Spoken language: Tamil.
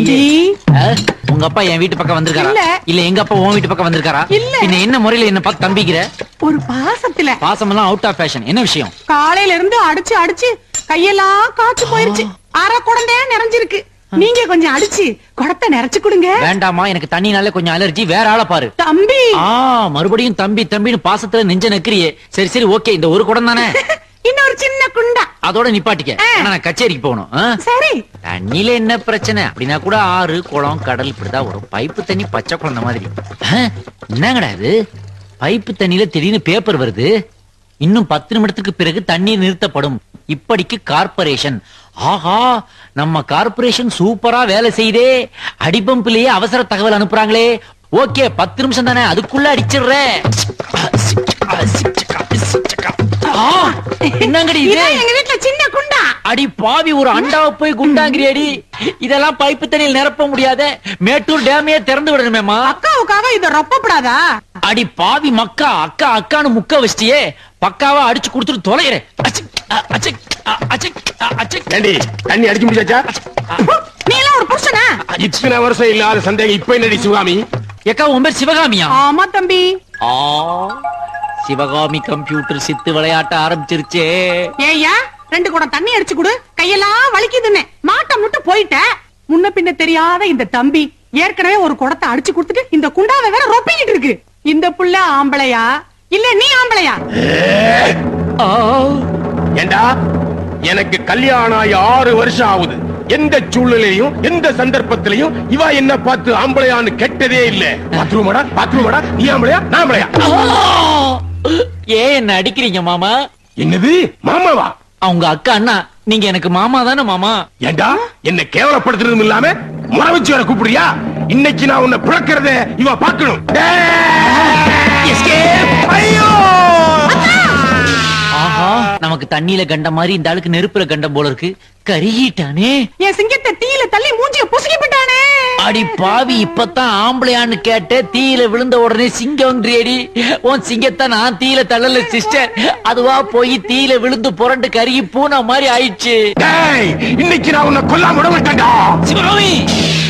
தம்பி அஹ், உங்க அப்பா என் வீட்டு பக்கம் வந்திருக்காரா இல்ல. இல்ல எங்க அப்பா உன் வீட்டு பக்கம் வந்திருக்காரா இல்ல. பின்ன என்ன முறையில என்ன பார்த்து தம்பிக்கிற ஒரு பாசத்துல பாசமெல்லாம் அவுட் ஆஃப் ஃபேஷன் என்ன விஷயம் காலையில இருந்து அடிச்சு அடிச்சு கையெல்லாம் காய்ச்சி போயிருச்சு அரை குடந்தையா நிறைஞ்சிருக்கு நீங்க கொஞ்சம் அடிச்சு குடத்தை நிறைச்சு கொடுங்க வேண்டாமா எனக்கு தண்ணினாலே கொஞ்சம் அலர்ஜி வேற ஆளை பாரு தம்பி ஆ மறுபடியும் தம்பி தம்பின்னு பாசத்துல நெஞ்ச நக்கிரியே சரி சரி ஓகே இந்த ஒரு குடம் தானே இன்னொரு சின்ன குண்டா அதோட நிப்பாட்டிக்க ஆனா நான் கச்சேரிக்கு போகணும் ஆ? சரி தண்ணியில என்ன பிரச்சனை அப்படின்னா கூட ஆறு குளம் கடல் இப்படிதான் வரும் பைப்பு தண்ணி பச்சை குழந்தை மாதிரி ஆ, என்னங்கடா இது பைப்பு தண்ணியில திடீர்னு பேப்பர் வருது இன்னும் பத்து நிமிடத்துக்கு பிறகு தண்ணீர் நிறுத்தப்படும் இப்படிக்கு கார்ப்பரேஷன் ஆஹா நம்ம கார்ப்பரேஷன் சூப்பரா வேலை செய்தே அடிபம்பிலேயே அவசர தகவல் அனுப்புறாங்களே ஓகே பத்து நிமிஷம் தானே அதுக்குள்ள அடிச்சிடுறேன் ஆ, என்னங்கடி இது இதான் எங்க வீட்டுல சின்ன குண்டா அடி பாவி ஒரு அண்டாவை போய் குண்டாங்கிறியடி இதெல்லாம் பைப்பு தண்ணியில் நிரப்ப முடியாத மேட்டூர் டேமையே திறந்து விடணுமேமா அக்காவுக்காக இத ரொப்பப்படாதா அடி பாவி மக்கா அக்கா அக்கான்னு முக்க வச்சிட்டியே பக்காவா அடிச்சு கொடுத்துட்டு தொலைகிறேன் அச்சிக், அ, அச்சிக், அ, அச்சிக், அ, அச்சிக். ஏண்டி தண்ணி அடிக்க முடியாச்சா நீ எல்லாம் ஒரு புருஷனா இத்தனை வருஷம் இல்லாத சந்தேகம் இப்ப என்னடி சிவகாமி ஏக்கா உன் பேர் சிவகாமியா ஆமா தம்பி ஆ சிவகாமி கம்ப்யூட்டர் சித்து விளையாட்ட ஆரம்பிச்சிருச்சே ஏய்யா ரெண்டு குடம் தண்ணி அடிச்சு கொடு கையெல்லாம் வலிக்குதுன்னு மாட்டம் விட்டு போயிட்ட முன்ன பின்ன தெரியாத இந்த தம்பி ஏற்கனவே ஒரு குடத்தை அடிச்சு கொடுத்துட்டு இந்த குண்டாவை வேற ரொப்பிக்கிட்டு இருக்கு இந்த புள்ள ஆம்பளையா இல்ல நீ ஆம்பளையா ஆ, ஏண்டா எனக்கு கல்யாணம் ஆகி ஆறு வருஷம் ஆகுது எந்த சூழ்நிலையும் எந்த சந்தர்ப்பத்திலையும் இவ என்ன பார்த்து ஆம்பளையான்னு கெட்டதே இல்ல பாத்ரூமடா பாத்ரூமடா நீ ஆம்பளையா நான் ஆம்பளையா ஆ. ஏன் என்ன அடிக்கிறீங்க மாமா என்னது மாமாவா அவங்க அக்கா அண்ணா நீங்க எனக்கு மாமா தானே மாமா ஏண்டா என்ன கேவலப்படுத்துறதும் இல்லாம முறை வச்சு வர கூப்பிடுறியா இன்னைக்கு நான் உன்னை பிளக்கிறத இவ பார்க்கணும் ஐயோ ஆஹா நமக்கு தண்ணியில கண்ட மாதிரி இந்த ஆளுக்கு நெருப்புல கண்டம் போல இருக்கு கருகிட்டானே என் சிங்கத்தை தீயில தள்ளி மூஞ்சிய புசுக்கி விட்டானே அடி பாவி இப்பதான் ஆம்பளையான்னு கேட்ட தீயில விழுந்த உடனே சிங்கம்ன்றியடி உன் சிங்கத்தை நான் தீயில தள்ளல சிஸ்டர் அதுவா போய் தீயில விழுந்து புரண்டு கருகி பூனை மாதிரி ஆயிடுச்சு டேய் இன்னைக்கு நான் உன்னை கொல்லாம விட மாட்டேன்டா சிவகாமி